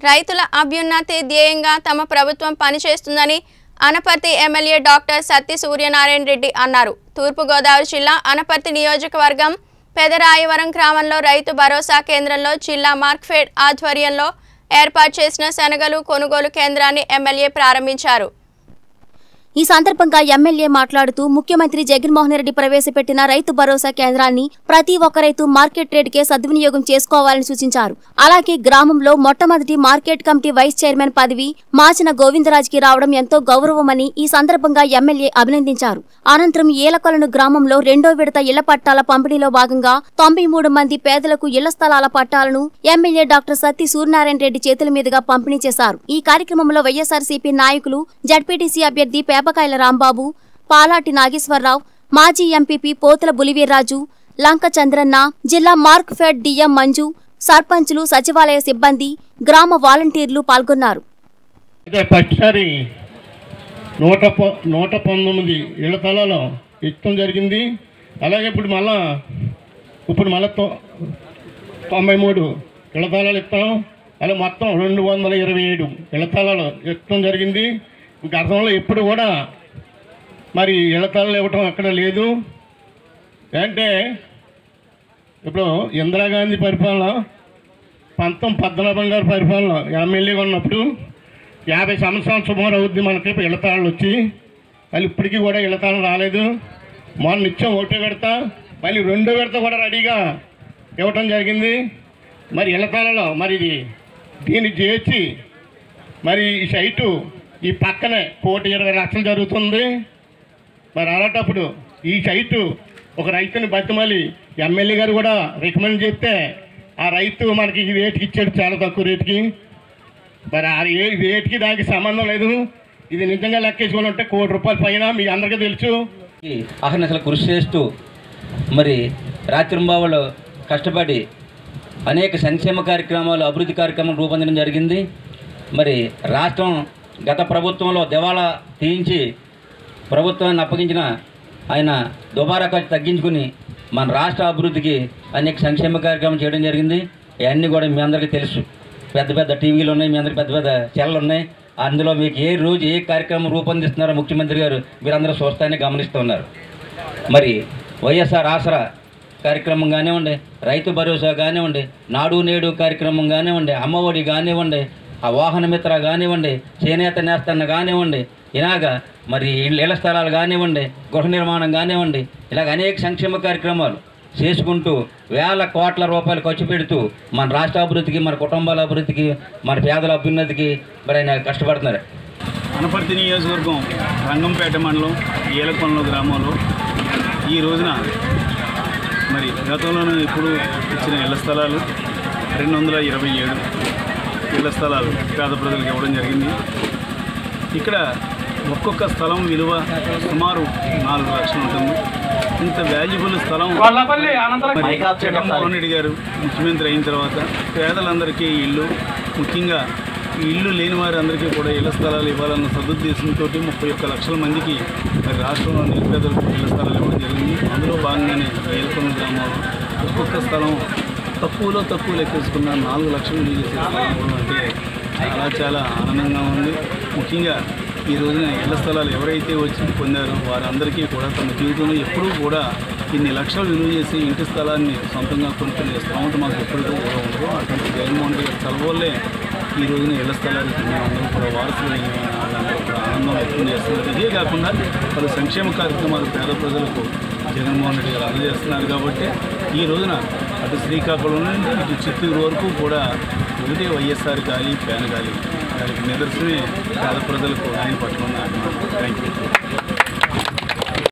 రైతుల అభ్యున్నతి ధ్యేయంగా తమ ప్రభుత్వం పనిచేస్తుందని అనపర్తి ఎమ్మెల్యే డాక్టర్ సత్తి సూర్యనారాయణ రెడ్డి అన్నారు తూర్పుగోదావరి జిల్లా అనపర్తి నియోజకవర్గం పెదరాయవరం గ్రామంలో రైతు భరోసా కేంద్రంలో జిల్లా మార్క్ఫెడ్ ఆధ్వర్యంలో ఏర్పాటు చేసిన శనగలు కొనుగోలు కేంద్రాన్ని ఎమ్మెల్యే ప్రారంభించారు ఈ సందర్భంగా ఎమ్మెల్యే మాట్లాడుతూ ముఖ్యమంత్రి జగన్మోహన్ రెడ్డి ప్రవేశపెట్టిన రైతు భరోసా కేంద్రాన్ని ప్రతి ఒక్క రైతు మార్కెట్ రేటుకే సద్వినియోగం చేసుకోవాలని సూచించారు అలాగే గ్రామంలో మొట్టమొదటి మార్కెట్ కమిటీ వైస్ చైర్మన్ పదవి మాచిన గోవిందరాజ్కి రావడం ఎంతో గౌరవమని ఈ సందర్భంగా ఎమ్మెల్యే అభినందించారు అనంతరం ఏలకొలను గ్రామంలో రెండో విడత ఇళ్ల పట్టాల పంపిణీలో భాగంగా తొంభై మూడు మంది పేదలకు ఇళ్ల స్థలాల పట్టాలను ఎమ్మెల్యే డాక్టర్ సత్తి సూర్యనారాయణ రెడ్డి చేతుల మీదుగా పంపిణీ చేశారు ఈ కార్యక్రమంలో వైఎస్ఆర్సీపీ నాయకులు జడ్పీటీసీ అభ్యర్థి పేపకాయల రాంబాబు పాలాటి నాగేశ్వరరావు మాజీ ఎంపీపీ పోతుల బులివీర్రాజు లంక చంద్రన్న జిల్లా మార్క్ ఫెడ్ డిఎం మంజు సర్పంచులు సచివాలయ సిబ్బంది గ్రామ వాలంటీర్లు పాల్గొన్నారు అయితే ఫస్ట్సారి నూట ప నూట పంతొమ్మిది ఇళ్ల తలలో ఇష్టం జరిగింది అలాగే ఇప్పుడు మళ్ళా ఇప్పుడు మళ్ళీ తొ తొంభై మూడు ఇళ్ల తలాలు ఇస్తాం అలా మొత్తం రెండు వందల ఇరవై ఏడు ఇళ్ల తలాలు ఇష్టం జరిగింది గతంలో ఎప్పుడు కూడా మరి ఇళ్ల తలాలు ఇవ్వటం అక్కడ లేదు అంటే ఇప్పుడు ఇందిరాగాంధీ పరిపాలన పంతం పద్మనాభం గారి పరిపాలన ఎమ్మెల్యేగా ఉన్నప్పుడు యాభై సంవత్సరాలు సుమారు అవుద్ది మనకి ఇళ్ళతాళ్ళు వచ్చి మళ్ళీ ఇప్పటికీ కూడా ఇళ్ళతాళం రాలేదు మొన్న ఇచ్చాం ఒకటో విడత మళ్ళీ రెండో విడత కూడా రెడీగా ఇవ్వటం జరిగింది మరి ఇళ్ళతాళలో మరి ఇది దీన్ని చేర్చి మరి ఈ సైటు ఈ పక్కనే కోటి ఇరవై లక్షలు జరుగుతుంది మరి అలాంటప్పుడు ఈ సైటు ఒక రైతుని బతిమలి ఎమ్మెల్యే గారు కూడా రికమెండ్ చేస్తే ఆ రైతు మనకి ఈ రేటుకి ఇచ్చాడు చాలా తక్కువ రేటుకి మరి ఆ ఏ రేటుకి దానికి సంబంధం లేదు ఇది నిజంగా లెక్కేసుకొని ఉంటే కోటి రూపాయల పైన మీ అందరికీ తెలుసు ఈ అహర్నిశలు కృషి చేస్తూ మరి రాత్రింబావులు కష్టపడి అనేక సంక్షేమ కార్యక్రమాలు అభివృద్ధి కార్యక్రమాలు రూపొందడం జరిగింది మరి రాష్ట్రం గత ప్రభుత్వంలో దివాళా తీయించి ప్రభుత్వాన్ని అప్పగించిన ఆయన దుబారా ఖర్చు తగ్గించుకుని మన రాష్ట్ర అభివృద్ధికి అనేక సంక్షేమ కార్యక్రమాలు చేయడం జరిగింది ఇవన్నీ కూడా మీ అందరికీ తెలుసు పెద్ద పెద్ద టీవీలు ఉన్నాయి మీ అందరికి పెద్ద పెద్ద చెల్లలు ఉన్నాయి అందులో మీకు ఏ రోజు ఏ కార్యక్రమం రూపొందిస్తున్నారో ముఖ్యమంత్రి గారు మీరందరూ చూస్తానే గమనిస్తున్నారు మరి వైఎస్ఆర్ ఆసరా కార్యక్రమం కానివ్వండి రైతు భరోసా కానివ్వండి నాడు నేడు కార్యక్రమం కానివ్వండి అమ్మఒడి కానివ్వండి ఆ వాహన మిత్ర కానివ్వండి చేనేత నేస్తన్న కానివ్వండి ఇలాగా మరి ఇళ్ళ ఇళ్ల స్థలాలు కానివ్వండి గృహ నిర్మాణం కానివ్వండి ఇలాగ అనేక సంక్షేమ కార్యక్రమాలు చేసుకుంటూ వేల కోట్ల రూపాయలు ఖర్చు పెడుతూ మన రాష్ట్ర అభివృద్ధికి మన కుటుంబాల అభివృద్ధికి మన పేదల అభ్యున్నతికి మరి ఆయన కష్టపడుతున్నారు అనపర్తి నియోజకవర్గం రంగంపేట మండలం ఏలకొండల గ్రామంలో ఈ రోజున మరి గతంలోనూ ఇప్పుడు ఇచ్చిన ఇళ్ల స్థలాలు రెండు వందల ఇరవై ఏడు ఇళ్ల స్థలాలు పేద ప్రజలకు ఇవ్వడం జరిగింది ఇక్కడ ఒక్కొక్క స్థలం విలువ సుమారు నాలుగు లక్షలు ఉంటుంది ఇంత వాల్యుబుల్ స్థలం మరి జగన్మోహన్ రెడ్డి గారు ముఖ్యమంత్రి అయిన తర్వాత పేదలందరికీ ఇల్లు ముఖ్యంగా ఈ ఇల్లు లేని వారందరికీ కూడా ఇళ్ల స్థలాలు ఇవ్వాలన్న సదుద్దేశంతో ముప్పై ఒక్క లక్షల మందికి మరి రాష్ట్రంలో నిరుపేదలకు ఇళ్ల స్థలాలు ఇవ్వడం జరిగింది అందులో భాగంగానే ఏల్కొండ గ్రామంలో ఒక్కొక్క స్థలం తక్కువలో తక్కువ లెక్కేసుకున్న నాలుగు లక్షలు విలువ చేసే స్థలం ఇవ్వడం అంటే చాలా చాలా ఆనందంగా ఉంది ముఖ్యంగా ఈ రోజున ఇళ్ల స్థలాలు ఎవరైతే వచ్చి పొందారో వారందరికీ కూడా తమ జీవితంలో ఎప్పుడూ కూడా ఇన్ని లక్షలు విలువ చేసి ఇంటి స్థలాన్ని సొంతంగా కొనుక్కునే స్తోమత మాకు ఎప్పటికీ కూడా ఉండదు అటువంటి జగన్మోహన్ రెడ్డి గారి చలవల్లే ఈ రోజున ఇళ్ల స్థలాలకి మేమందరం కూడా వారసులు అయ్యామని వాళ్ళందరూ కూడా ఆనందం వ్యక్తం చేస్తున్నారు ఇదే కాకుండా పలు సంక్షేమ కార్యక్రమాలు పేద ప్రజలకు జగన్మోహన్ రెడ్డి గారు అందజేస్తున్నారు కాబట్టి ఈ రోజున అటు శ్రీకాకుళం నుండి ఇటు చిత్తూరు వరకు కూడా ఒకటే వైఎస్ఆర్ గాలి ఫ్యాన్ గాలి దానికి నిదర్శనమే పేద ప్రజలకు ఆయన పట్ల ఉన్న అభిమానం థ్యాంక్ యూ